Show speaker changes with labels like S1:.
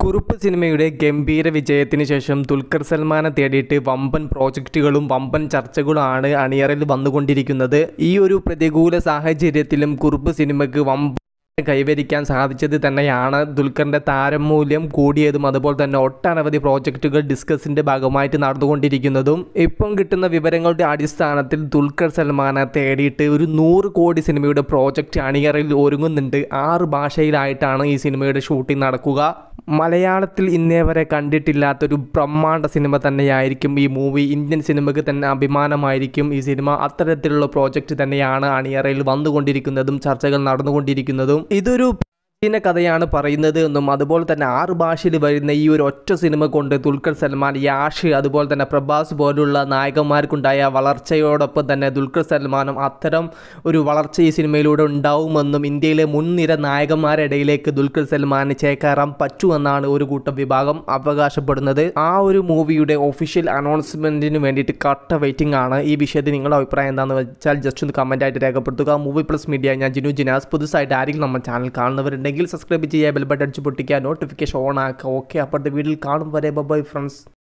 S1: കുറുപ്പ് സിനിമയുടെ ഗംഭീര വിജയത്തിന് ശേഷം ദുൽഖർ സൽമാനെ തേടിയിട്ട് വമ്പൻ പ്രോജക്റ്റുകളും വമ്പൻ ചർച്ചകളുമാണ് അണിയറയിൽ വന്നുകൊണ്ടിരിക്കുന്നത് ഈ ഒരു പ്രതികൂല സാഹചര്യത്തിലും കുറുപ്പ് സിനിമയ്ക്ക് വമ്പ കൈവരിക്കാൻ സാധിച്ചത് തന്നെയാണ് ദുൽഖറിൻ്റെ താരമൂല്യം കൂടിയതും അതുപോലെ തന്നെ ഒട്ടനവധി പ്രോജക്റ്റുകൾ ഡിസ്കസിൻ്റെ ഭാഗമായിട്ട് നടന്നുകൊണ്ടിരിക്കുന്നതും ഇപ്പം കിട്ടുന്ന വിവരങ്ങളുടെ അടിസ്ഥാനത്തിൽ ദുൽഖർ സൽമാനെ തേടിയിട്ട് ഒരു നൂറ് കോടി സിനിമയുടെ പ്രോജക്റ്റ് അണിയറയിൽ ഒരുങ്ങുന്നുണ്ട് ആറ് ഭാഷയിലായിട്ടാണ് ഈ സിനിമയുടെ ഷൂട്ടിംഗ് നടക്കുക മലയാളത്തിൽ ഇന്നേ വരെ കണ്ടിട്ടില്ലാത്തൊരു ബ്രഹ്മാണ്ഡ സിനിമ തന്നെയായിരിക്കും ഈ മൂവി ഇന്ത്യൻ സിനിമയ്ക്ക് തന്നെ അഭിമാനമായിരിക്കും ഈ സിനിമ അത്തരത്തിലുള്ള പ്രോജക്റ്റ് തന്നെയാണ് അണിയറയിൽ വന്നുകൊണ്ടിരിക്കുന്നതും ചർച്ചകൾ നടന്നുകൊണ്ടിരിക്കുന്നതും ഇതൊരു പ്രാചീന കഥയാണ് പറയുന്നത് എന്നും അതുപോലെ തന്നെ ആറ് ഭാഷയിൽ വരുന്ന ഈ ഒരു ഒറ്റ സിനിമ കൊണ്ട് ദുൽഖർ സൽമാൻ യാഷ് അതുപോലെ തന്നെ പ്രഭാസ് പോലുള്ള നായകന്മാർക്കുണ്ടായ വളർച്ചയോടൊപ്പം തന്നെ ദുൽഖർ സൽമാനും അത്തരം ഒരു വളർച്ച ഈ സിനിമയിലൂടെ ഉണ്ടാവുമെന്നും ഇന്ത്യയിലെ മുൻനിര നായകന്മാരുടെ ഇടയിലേക്ക് ദുൽഖർ സൽമാന് ചേക്കാറാൻ പറ്റുമെന്നാണ് ഒരു കൂട്ടം വിഭാഗം അവകാശപ്പെടുന്നത് ആ ഒരു മൂവിയുടെ ഒഫീഷ്യൽ അനൗൺസ്മെൻറ്റിന് വേണ്ടിയിട്ട് കട്ട വെയിറ്റിംഗ് ആണ് ഈ വിഷയത്തിൽ നിങ്ങളുടെ അഭിപ്രായം എന്താണെന്ന് വെച്ചാൽ ജസ്റ്റ് ഒന്ന് കമൻ്റ് ആയിട്ട് രേഖപ്പെടുത്തുക മൂവി പ്ലസ് മീഡിയ ഞാൻ ജിനു ജിനാസ് പുതുസായിട്ട് ആരെങ്കിലും നമ്മുടെ ചാനൽ കാണുന്നവരുണ്ടെങ്കിൽ സബ്സ്ക്രൈബ് ചെയ്യുക ബെൽ ബട്ടൺ അടിച്ച് പൊട്ടിക്കുക നോട്ടിഫിക്കേഷൻ ഓൺ ആക്കുക ഓക്കെ അപ്പോഴത്തെ വീഡിയോയിൽ കാണും വരെ ബൈ ഫ്രണ്ട്സ്